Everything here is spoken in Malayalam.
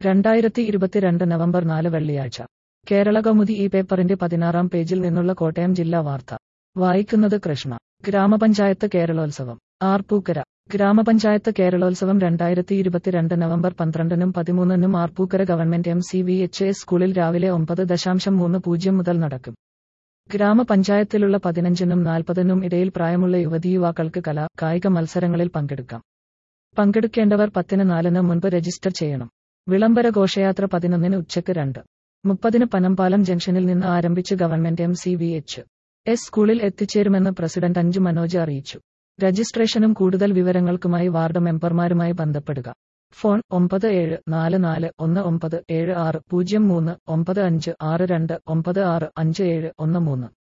രണ്ടായിരത്തി ഇരുപത്തിരണ്ട് നവംബർ നാല് വെള്ളിയാഴ്ച കേരള കൗമുദി ഈ പേപ്പറിന്റെ പതിനാറാം പേജിൽ നിന്നുള്ള കോട്ടയം ജില്ലാ വാർത്ത വായിക്കുന്നത് കൃഷ്ണ ഗ്രാമപഞ്ചായത്ത് കേരളോത്സവം ആർപ്പൂക്കര ഗ്രാമപഞ്ചായത്ത് കേരളോത്സവം രണ്ടായിരത്തി ഇരുപത്തിരണ്ട് നവംബർ പന്ത്രണ്ടിനും പതിമൂന്നിനും Arpookara government M C V H S സ്കൂളിൽ രാവിലെ ഒമ്പത് ദശാംശം മൂന്ന് പൂജ്യം മുതൽ നടക്കും ഗ്രാമപഞ്ചായത്തിലുള്ള പതിനഞ്ചിനും നാൽപ്പതിനും ഇടയിൽ പ്രായമുള്ള യുവതീയുവാക്കൾക്ക് കലാ കായിക മത്സരങ്ങളിൽ പങ്കെടുക്കാം പങ്കെടുക്കേണ്ടവർ പത്തിന് നാലിന് മുൻപ് രജിസ്റ്റർ ചെയ്യണം വിളംബര ഘോഷയാത്ര പതിനൊന്നിന് ഉച്ചയ്ക്ക് രണ്ട് മുപ്പതിന് പനമ്പാലം ജംഗ്ഷനിൽ നിന്ന് ആരംഭിച്ച് government M C V H S സ്കൂളിൽ എത്തിച്ചേരുമെന്ന് പ്രസിഡന്റ് അഞ്ജു മനോജ് അറിയിച്ചു രജിസ്ട്രേഷനും കൂടുതൽ വിവരങ്ങൾക്കുമായി വാർഡ് മെമ്പർമാരുമായി ബന്ധപ്പെടുക ഫോൺ ഒമ്പത് ഏഴ് നാല് നാല് ഒന്ന് ഒമ്പത് ഏഴ് ആറ് പൂജ്യം മൂന്ന് ഒമ്പത് അഞ്ച് ആറ് രണ്ട് ഒമ്പത് ആറ് അഞ്ച് ഏഴ് ഒന്ന് മൂന്ന്